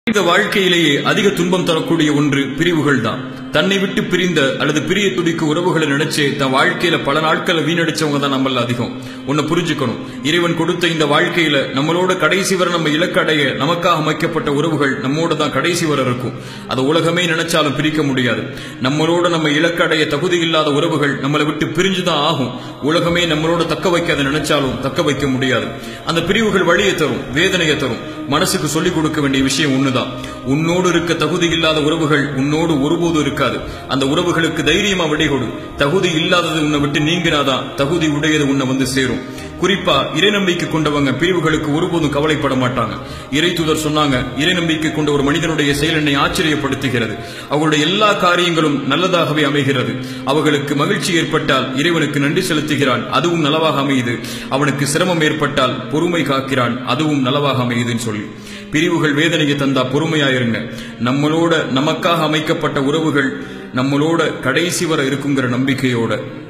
இந்த வாழ்க்கையிலேயே அதிக துன்பம் தரக்கூடிய ஒன்று பிரிவுகள் தான் தன்னை விட்டு பிரிந்த அல்லது பிரிய துடிக்கு உறவுகளை நினைச்சு தன் வாழ்க்கையில பல நாட்களை வீணடிச்சவங்க தான் நம்மள அதிகம் ஒன்னு புரிஞ்சுக்கணும் இறைவன் கொடுத்த இந்த வாழ்க்கையில நம்மளோட கடைசி வரை நம்ம இலக்கடைய நமக்காக அமைக்கப்பட்ட உறவுகள் நம்மோட தான் கடைசி வரை இருக்கும் அதை உலகமே நினைச்சாலும் பிரிக்க முடியாது நம்மளோட நம்ம இலக்கடைய தகுதி இல்லாத உறவுகள் நம்மளை விட்டு பிரிஞ்சுதான் ஆகும் உலகமே நம்மளோட தக்க வைக்காத நினைச்சாலும் தக்க வைக்க முடியாது அந்த பிரிவுகள் வழியை தரும் வேதனையை தரும் மனசுக்கு சொல்லிக் கொடுக்க வேண்டிய விஷயம் ஒண்ணுதான் உன்னோடு இருக்க தகுதி இல்லாத உறவுகள் உன்னோடு ஒருபோதும் இருக்காது அந்த உறவுகளுக்கு தைரியமா விடை கொடு தகுதி இல்லாதது உன்னை விட்டு நீங்கினாதான் தகுதி உடையது உன்னை வந்து சேரும் குறிப்பா இறைநம்பிக்கை கொண்டவங்க பிரிவுகளுக்கு ஒருபோதும் கவலைப்பட மாட்டாங்க இறை தூதர் சொன்னாங்க இறைநம்பிக்கை கொண்ட ஒரு மனிதனுடைய செயல் என்னை ஆச்சரியப்படுத்துகிறது அவர்களுடைய எல்லா காரியங்களும் நல்லதாகவே அமைகிறது அவர்களுக்கு மகிழ்ச்சி ஏற்பட்டால் இறைவனுக்கு நன்றி செலுத்துகிறான் அதுவும் நலவாக அமையுது அவனுக்கு சிரமம் ஏற்பட்டால் பொறுமை காக்கிறான் அதுவும் நலவாக அமையுதுன்னு சொல்லி பிரிவுகள் வேதனையை தந்தா பொறுமையாயிருங்க நம்மளோட நமக்காக அமைக்கப்பட்ட உறவுகள் நம்மளோட கடைசி வரை இருக்குங்கிற நம்பிக்கையோட